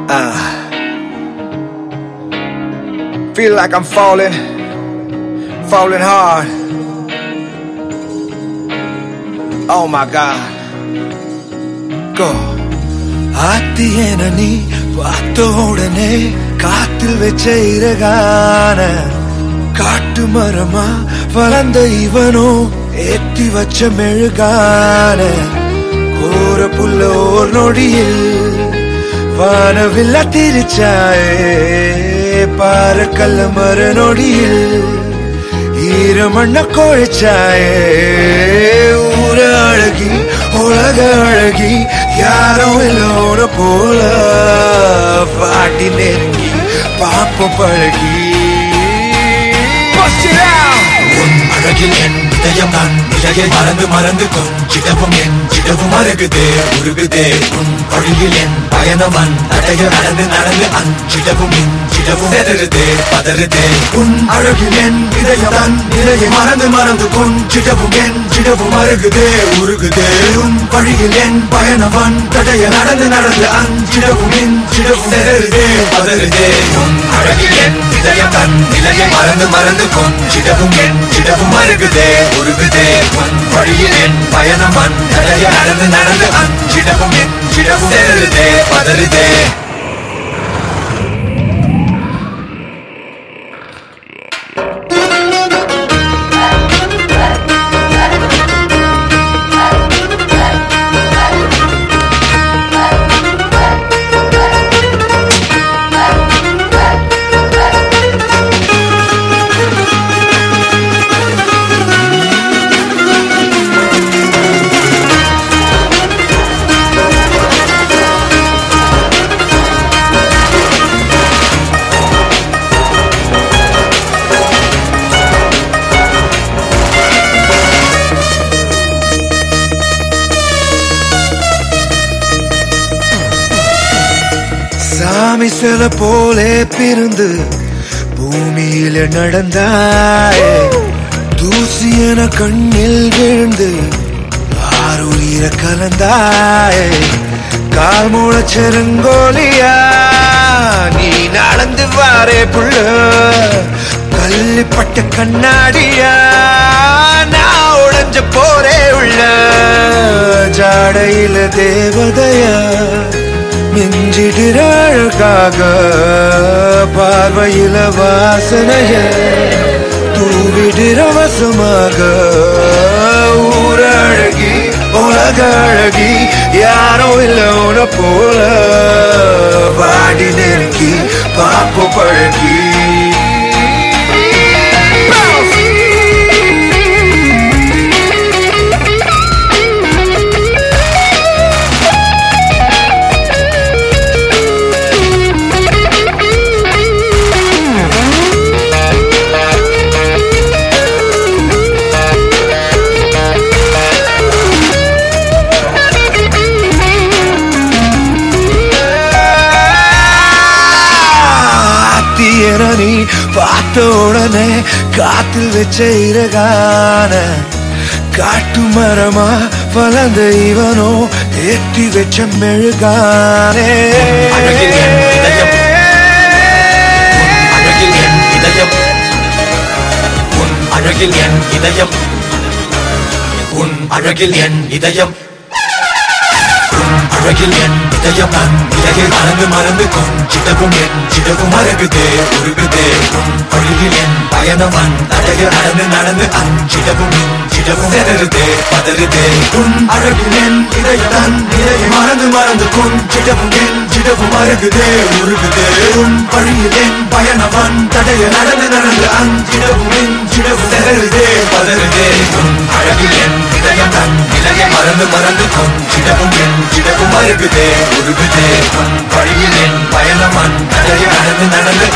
Uh, feel like I'm falling, falling hard. Oh my God. Go. ஆத்தியன நீ பார்த்த உடனே காத்தில் வச்ச இறகான காட்டு மரமா வளர்ந்த இவனோ ஏத்தி வச்ச மெழுகான கோர புல்ல ஓர் நொடியில் வானவில்ல திரிச்சாயே பாரக்கல்ல மர நொடியில் ஈரமண்ண கோழிச்சாயே ஊர அழகி உலக அழகி யாரும் இல்லோன போல பாட்டி நெருங்கி பாப்ப பழகி Bust it out! உன் அழகில் என் இதயம் நான் நிலையை மறந்து மறந்து கொஞ்சிடவும் என் சிடவும் அருகுதே உருகுதே உன் வழியில் என் பயணமன் தடைய நடந்து நடந்து அஞ்சிடவும் இஞ்சிடவும் செதறுதே பதறுதே உன் அழகில் என் இதயம் தன் நிலையை மறந்து மறந்து கொஞ்சிடவும் என் சிடவும் அருகுதே உருகுதே உன் வழியில் என் பயணமன் தடைய நடந்து நடந்து அஞ்சிடவும் இஞ்சிடவும் செதறுதே பதறுதே உன் அழகில் என் இதயம் தன் நிலையை மறந்து மறந்து கொஞ்சிடவும் என் சிடவும் அருகுதே உருகுதே உன் வழியில் என் பயணம் அந்தடைய நடந்து நடந்து அஞ்சிடவும் என் சிடவும் செதறுதே பதறுதே சாமி சில போலே பிறந்து பூமியில நடந்தாயே தூசி என கண்ணில் விழுந்து ஆறுயிர கலந்தாயே கால் மூளச்செருங்கோலியா நீ நடந்து வாரே புள்ள கல்லிப்பட்ட கண்ணாடியா நான் உடைஞ்ச போரே உள்ள ஜாடையில தேவதையா மிஞ்சிடுற அழகாக பார்வையில வாசனைய தூவிடுற வசமாக ஊர அழகி உலக அழகி யாரோ இல்ல உன போல வாடி நெருங்கி பாப்பு பழகி ஆத்தியன நீ பார்த்த உடனே காத்தில் வச்ச இறகான காட்டு மரமா வளர்ந்த இவனோ ஏற்றி வச்ச மெழுகானே அழகில் என் இதயம். அழகில் என் இதயம் உன் அழகில் என் இதயம் உன் அழகில் என் இதயம் உன் அழகில் என் இதயம் நான் இலகை மறந்து மறந்து கொஞ்சிடவும் என் சிடவும் அருகுதே உருகுதே உன் வழியில் என் பயணம் அன் தடைய நடந்து நடந்து அஞ்சிடவும் இஞ்சிடவும் செதறுதே பதறுதே உன் அழகில் என் இதயம் தன் நிலையை மறந்து மறந்து கொஞ்சிடவும் என் சிடவும் அருகுதே உருகுதே உன் வழியில் என் பயணம் அன் தடைய நடந்து நடந்து அஞ்சிடவும் இஞ்சிடவும் செதறுதே பதறுதே உன் அழகில் என் இதயம் தன் நிலையை மறந்து மறந்து கொஞ்சிடவும் என் சிடவும் அருகுதே உருகுதே உன் வழியில் என் பயணம் அன் தடைய நடந்து நடந்து